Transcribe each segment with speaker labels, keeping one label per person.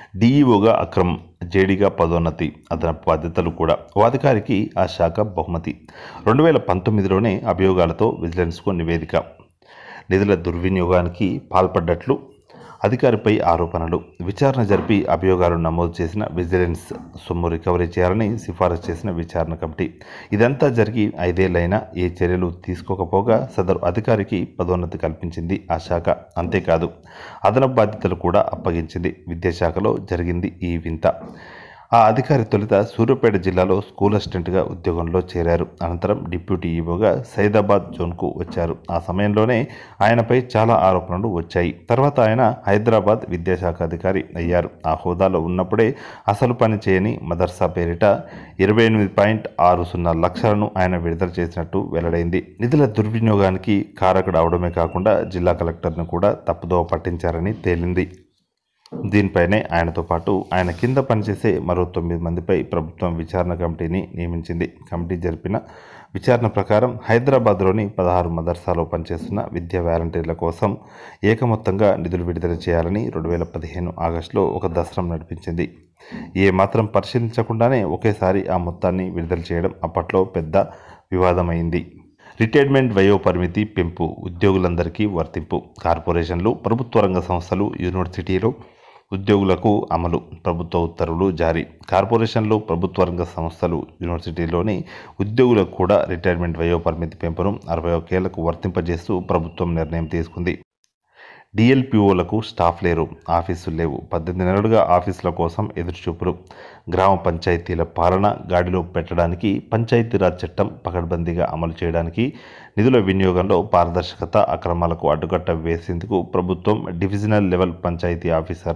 Speaker 1: డీఈఓగా అక్రమం జేడీగా పదోన్నతి అదనపు బాధ్యతలు కూడా ఓ అధికారికి ఆ శాఖ బహుమతి రెండు వేల పంతొమ్మిదిలోనే అభియోగాలతో విజిలెన్స్కు నివేదిక నిధుల దుర్వినియోగానికి పాల్పడ్డట్లు అధికారిపై ఆరోపణలు విచారణ జరిపి అభియోగాలు నమోదు చేసిన విజిలెన్స్ సొమ్ము రికవరీ చేయాలని సిఫారసు చేసిన విచారణ కమిటీ ఇదంతా జరిగి ఐదేళ్లైనా ఏ చర్యలు తీసుకోకపోగా సదరు అధికారికి పదోన్నతి కల్పించింది ఆ శాఖ అంతేకాదు అదనపు బాధ్యతలు కూడా అప్పగించింది విద్యాశాఖలో జరిగింది ఈ వింత ఆ అధికారి తొలుత సూర్యాపేట జిల్లాలో స్కూల్ అసిస్టెంట్గా ఉద్యోగంలో చేరారు అనంతరం డిప్యూటీ ఈవోగా సైదాబాద్ జోన్కు వచ్చారు ఆ సమయంలోనే ఆయనపై చాలా ఆరోపణలు వచ్చాయి తర్వాత ఆయన హైదరాబాద్ విద్యాశాఖ అధికారి అయ్యారు ఆ హోదాలో ఉన్నప్పుడే అసలు పని చేయని మదర్సా పేరిట ఇరవై ఎనిమిది పాయింట్ ఆరు సున్నా లక్షలను ఆయన విడుదల చేసినట్టు వెల్లడైంది నిధుల దుర్వినియోగానికి కారకుడు అవడమే కాకుండా జిల్లా కలెక్టర్ను కూడా తప్పుదోవ పట్టించారని తేలింది దీనిపైనే ఆయనతో పాటు ఆయన కింద పనిచేసే మరో తొమ్మిది మందిపై ప్రభుత్వం విచారణ కమిటీని నియమించింది కమిటీ జరిపిన విచారణ ప్రకారం హైదరాబాద్లోని పదహారు మదర్సాలో పనిచేస్తున్న విద్యా వాలంటీర్ల కోసం ఏకమొత్తంగా నిధులు విడుదల చేయాలని రెండు వేల పదిహేను ఆగస్టులో ఒక దసరం నడిపించింది ఏ మాత్రం పరిశీలించకుండానే ఒకేసారి ఆ మొత్తాన్ని విడుదల చేయడం అప్పట్లో పెద్ద వివాదమైంది రిటైర్మెంట్ వయో పరిమితి పెంపు ఉద్యోగులందరికీ వర్తింపు కార్పొరేషన్లు ప్రభుత్వ రంగ సంస్థలు యూనివర్సిటీలు ఉద్యోగులకు అమలు ప్రభుత్వ ఉత్తర్వులు జారీ కార్పొరేషన్లు ప్రభుత్వ రంగ సంస్థలు యూనివర్సిటీలోని ఉద్యోగులకు కూడా రిటైర్మెంట్ వయో పరిమితి పెంపును అరవై ఒకేళ్లకు వర్తింపజేస్తూ ప్రభుత్వం నిర్ణయం తీసుకుంది డిఎల్పిఓలకు స్టాఫ్ లేరు ఆఫీసులు లేవు పద్దెనిమిది నెలలుగా ఆఫీసుల కోసం ఎదురుచూపులు గ్రామ పంచాయతీల పాలన గాడిలో పెట్టడానికి పంచాయతీరాజ్ చట్టం పకడ్బందీగా అమలు చేయడానికి నిధుల వినియోగంలో పారదర్శకత అక్రమాలకు అడ్డుకట్ట వేసేందుకు ప్రభుత్వం డివిజనల్ లెవెల్ పంచాయతీ ఆఫీసర్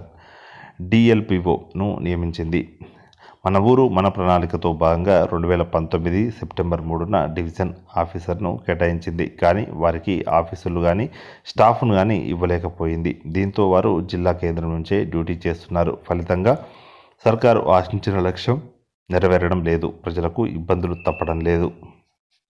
Speaker 1: డిఎల్పిఓను నియమించింది మన ఊరు మన ప్రణాళికతో భాగంగా రెండు వేల పంతొమ్మిది సెప్టెంబర్ మూడున డివిజన్ ఆఫీసర్ను కేటాయించింది కానీ వారికి ఆఫీసులు కానీ స్టాఫ్ను కానీ ఇవ్వలేకపోయింది దీంతో వారు జిల్లా కేంద్రం నుంచే డ్యూటీ చేస్తున్నారు ఫలితంగా సర్కారు ఆశించిన లక్ష్యం నెరవేరడం లేదు ప్రజలకు ఇబ్బందులు తప్పడం లేదు